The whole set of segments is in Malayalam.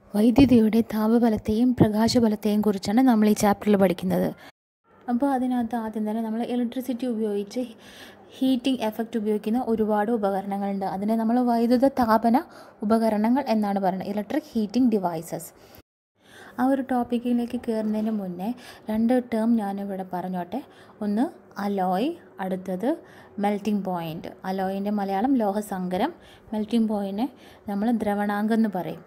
വൈദ്യുതിയുടെ താപബലത്തെയും പ്രകാശബലത്തെയും കുറിച്ചാണ് നമ്മൾ ഈ ചാപ്റ്ററിൽ പഠിക്കുന്നത് അപ്പോൾ അതിനകത്ത് ആദ്യം തന്നെ നമ്മൾ ഇലക്ട്രിസിറ്റി ഉപയോഗിച്ച് ഹീറ്റിംഗ് എഫക്റ്റ് ഉപയോഗിക്കുന്ന ഒരുപാട് ഉപകരണങ്ങളുണ്ട് അതിനെ നമ്മൾ വൈദ്യുത താപന ഉപകരണങ്ങൾ എന്നാണ് പറയുന്നത് ഇലക്ട്രിക് ഹീറ്റിംഗ് ഡിവൈസസ് ആ ഒരു ടോപ്പിക്കിലേക്ക് കയറുന്നതിന് മുന്നേ രണ്ട് ടേം ഞാനിവിടെ പറഞ്ഞോട്ടെ ഒന്ന് അലോയ് അടുത്തത് മെൽറ്റിംഗ് പോയിൻ്റ് അലോയിൻ്റെ മലയാളം ലോഹസങ്കരം മെൽറ്റിംഗ് പോയിൻറ്റിനെ നമ്മൾ ദ്രവണാങ്കം എന്ന് പറയും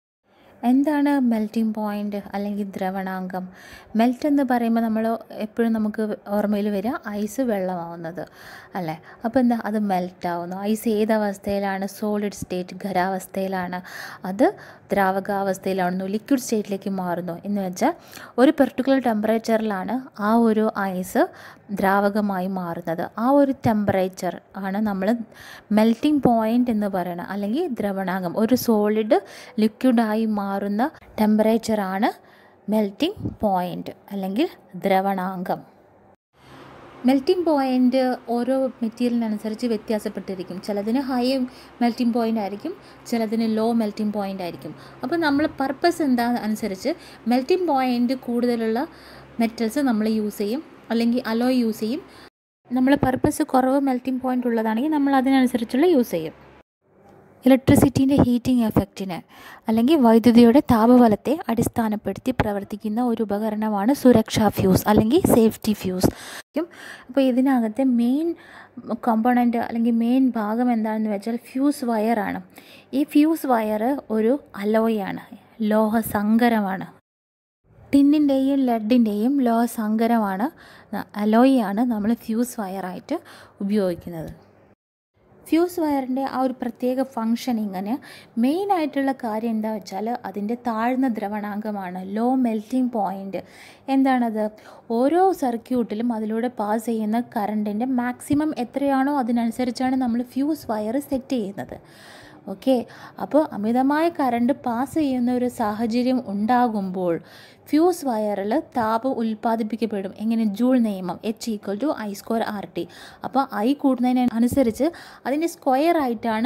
എന്താണ് മെൽറ്റിംഗ് പോയിൻ്റ് അല്ലെങ്കിൽ ദ്രവണാങ്കം മെൽറ്റ് എന്ന് പറയുമ്പോൾ നമ്മൾ എപ്പോഴും നമുക്ക് ഓർമ്മയിൽ വരിക ഐസ് വെള്ളമാവുന്നത് അല്ലേ അപ്പോൾ എന്താ അത് മെൽറ്റ് ആവുന്നു ഐസ് ഏത് അവസ്ഥയിലാണ് സോളിഡ് സ്റ്റേറ്റ് ഖരാവസ്ഥയിലാണ് അത് ദ്രാവകാവസ്ഥയിലാവുന്നു ലിക്വിഡ് സ്റ്റേറ്റിലേക്ക് മാറുന്നു എന്ന് വെച്ചാൽ ഒരു പെർട്ടിക്കുലർ ടെമ്പറേച്ചറിലാണ് ആ ഒരു ഐസ് ദ്രാവകമായി മാറുന്നത് ആ ഒരു ടെമ്പറേച്ചർ ആണ് നമ്മൾ മെൽറ്റിംഗ് പോയിൻ്റ് എന്ന് പറയുന്നത് അല്ലെങ്കിൽ ദ്രവണാങ്കം ഒരു സോളിഡ് ലിക്വിഡായി മാറുന്ന ടെമ്പറേച്ചറാണ് മെൽറ്റിംഗ് പോയിൻ്റ് അല്ലെങ്കിൽ ദ്രവണാങ്കം മെൽറ്റിംഗ് പോയിൻ്റ് ഓരോ മെറ്റീരിയലിനനുസരിച്ച് വ്യത്യാസപ്പെട്ടിരിക്കും ചിലതിന് ഹൈ മെൽറ്റിംഗ് പോയിൻ്റ് ആയിരിക്കും ചിലതിന് ലോ മെൽറ്റിംഗ് പോയിൻ്റ് ആയിരിക്കും അപ്പോൾ നമ്മൾ പർപ്പസ് എന്താ അനുസരിച്ച് മെൽറ്റിംഗ് പോയിൻ്റ് കൂടുതലുള്ള മെറ്റൽസ് നമ്മൾ യൂസ് ചെയ്യും അല്ലെങ്കിൽ അലോയ് യൂസ് ചെയ്യും നമ്മൾ പർപ്പസ് കുറവ് മെൽറ്റിംഗ് പോയിൻ്റ് ഉള്ളതാണെങ്കിൽ നമ്മൾ അതിനനുസരിച്ചുള്ള യൂസ് ചെയ്യും ഇലക്ട്രിസിറ്റീൻ്റെ ഹീറ്റിംഗ് എഫക്റ്റിന് അല്ലെങ്കിൽ വൈദ്യുതിയുടെ താപബലത്തെ അടിസ്ഥാനപ്പെടുത്തി പ്രവർത്തിക്കുന്ന ഒരു ഉപകരണമാണ് സുരക്ഷാ ഫ്യൂസ് അല്ലെങ്കിൽ സേഫ്റ്റി ഫ്യൂസ് അപ്പോൾ ഇതിനകത്തെ മെയിൻ കോമ്പണൻറ്റ് അല്ലെങ്കിൽ മെയിൻ ഭാഗം എന്താണെന്ന് വെച്ചാൽ ഫ്യൂസ് വയറാണ് ഈ ഫ്യൂസ് വയർ ഒരു അലോയാണ് ലോഹസങ്കരമാണ് ടിന്നിൻ്റെയും ലെഡിൻ്റെയും ലോഹസങ്കരമാണ് അലോയാണ് നമ്മൾ ഫ്യൂസ് വയറായിട്ട് ഉപയോഗിക്കുന്നത് ഫ്യൂസ് വയറിൻ്റെ ആ ഒരു പ്രത്യേക ഫങ്ഷനിങ്ങിന് മെയിനായിട്ടുള്ള കാര്യം എന്താ വെച്ചാൽ അതിൻ്റെ താഴ്ന്ന ദ്രവണാങ്കമാണ് ലോ മെൽറ്റിംഗ് പോയിൻ്റ് എന്താണത് ഓരോ സർക്യൂട്ടിലും അതിലൂടെ പാസ് ചെയ്യുന്ന കറണ്ടിൻ്റെ മാക്സിമം എത്രയാണോ അതിനനുസരിച്ചാണ് നമ്മൾ ഫ്യൂസ് വയർ സെറ്റ് ചെയ്യുന്നത് ഓക്കെ അപ്പോൾ അമിതമായ കറണ്ട് പാസ് ചെയ്യുന്ന ഒരു സാഹചര്യം ഉണ്ടാകുമ്പോൾ ഫ്യൂസ് വയറിൽ താപം ഉൽപ്പാദിപ്പിക്കപ്പെടും എങ്ങനെ ജൂൾ നിയമം H equal to I square R T അപ്പോൾ ഐ കൂടുന്നതിന് അനുസരിച്ച് അതിൻ്റെ സ്ക്വയർ ആയിട്ടാണ്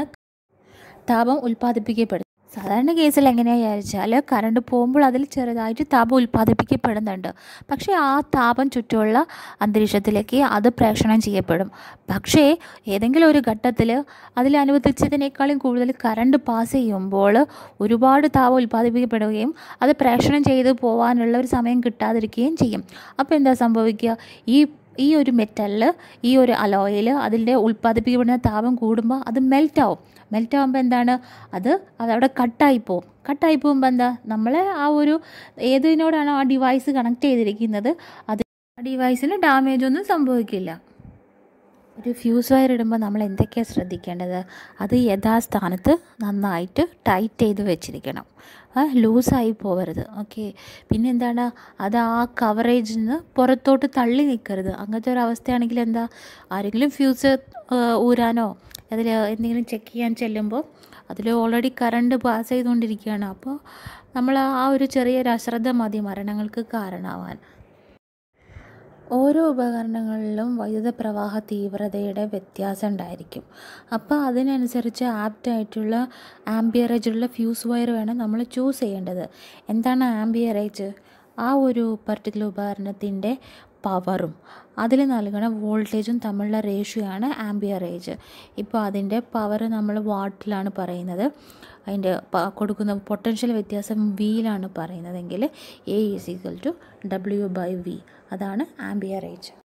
താപം ഉൽപ്പാദിപ്പിക്കപ്പെടുന്നത് സാധാരണ കേസിൽ എങ്ങനെയാണെന്ന് വിചാരിച്ചാൽ കറണ്ട് പോകുമ്പോൾ അതിൽ ചെറുതായിട്ട് താപം ഉൽപ്പാദിപ്പിക്കപ്പെടുന്നുണ്ട് പക്ഷേ ആ താപം ചുറ്റുമുള്ള അന്തരീക്ഷത്തിലേക്ക് അത് പ്രേഷണം ചെയ്യപ്പെടും പക്ഷേ ഏതെങ്കിലും ഒരു ഘട്ടത്തിൽ അതിൽ അനുവദിച്ചതിനേക്കാളും കൂടുതൽ കറണ്ട് പാസ് ചെയ്യുമ്പോൾ ഒരുപാട് താപം ഉൽപ്പാദിപ്പിക്കപ്പെടുകയും അത് പ്രേഷണം ചെയ്ത് പോകാനുള്ള ഒരു സമയം കിട്ടാതിരിക്കുകയും ചെയ്യും അപ്പോൾ എന്താ സംഭവിക്കുക ഈ ഈ ഒരു മെറ്റലിൽ ഈ ഒരു അലോയിൽ അതിൻ്റെ ഉൽപ്പാദിപ്പിക്കപ്പെടുന്ന താപം കൂടുമ്പോൾ അത് മെൽറ്റ് ആവും മെൽറ്റ് ആകുമ്പോൾ എന്താണ് അത് അതവിടെ കട്ടായി പോവും കട്ടായി പോകുമ്പോൾ എന്താ നമ്മളെ ആ ഒരു ഏതിനോടാണോ ആ ഡിവൈസ് കണക്ട് ചെയ്തിരിക്കുന്നത് അത് ആ ഡിവൈസിന് ഡാമേജ് ഒന്നും സംഭവിക്കില്ല ഒരു ഫ്യൂസ് വയർ ഇടുമ്പോൾ നമ്മൾ എന്തൊക്കെയാണ് ശ്രദ്ധിക്കേണ്ടത് അത് യഥാസ്ഥാനത്ത് നന്നായിട്ട് ടൈറ്റ് ചെയ്ത് വെച്ചിരിക്കണം ലൂസായി പോകരുത് ഓക്കെ പിന്നെ എന്താണ് അത് ആ കവറേജിൽ നിന്ന് പുറത്തോട്ട് തള്ളി നിൽക്കരുത് അങ്ങനത്തെ ഒരു അവസ്ഥയാണെങ്കിൽ എന്താ ആരെങ്കിലും ഫ്യൂസ് ഊരാനോ അതിൽ എന്തെങ്കിലും ചെക്ക് ചെയ്യാൻ ചെല്ലുമ്പോൾ അതിൽ ഓൾറെഡി കറണ്ട് പാസ് ചെയ്തുകൊണ്ടിരിക്കുകയാണ് അപ്പോൾ നമ്മൾ ആ ഒരു ചെറിയൊരു അശ്രദ്ധ മതി മരണങ്ങൾക്ക് കാരണമാവാൻ ഓരോ ഉപകരണങ്ങളിലും വൈദ്യുത പ്രവാഹ തീവ്രതയുടെ വ്യത്യാസം ഉണ്ടായിരിക്കും അപ്പോൾ അതിനനുസരിച്ച് ആപ്റ്റായിട്ടുള്ള ആംബിയറേജുള്ള ഫ്യൂസ് വയർ വേണം നമ്മൾ ചൂസ് ചെയ്യേണ്ടത് എന്താണ് ആംബിയറേജ് ആ ഒരു പർട്ടിക്കുലർ ഉപകരണത്തിൻ്റെ പവറും അതിൽ നൽകണ വോൾട്ടേജും തമ്മിലുള്ള റേഷ്യോ ആണ് ആംബിയറേജ് ഇപ്പോൾ അതിൻ്റെ പവർ നമ്മൾ വാട്ടിലാണ് പറയുന്നത് അതിൻ്റെ കൊടുക്കുന്ന പൊട്ടൻഷ്യൽ വ്യത്യാസം വിയിലാണ് പറയുന്നതെങ്കിൽ A is equal to W by V അതാണ് ആംബിയറേജ്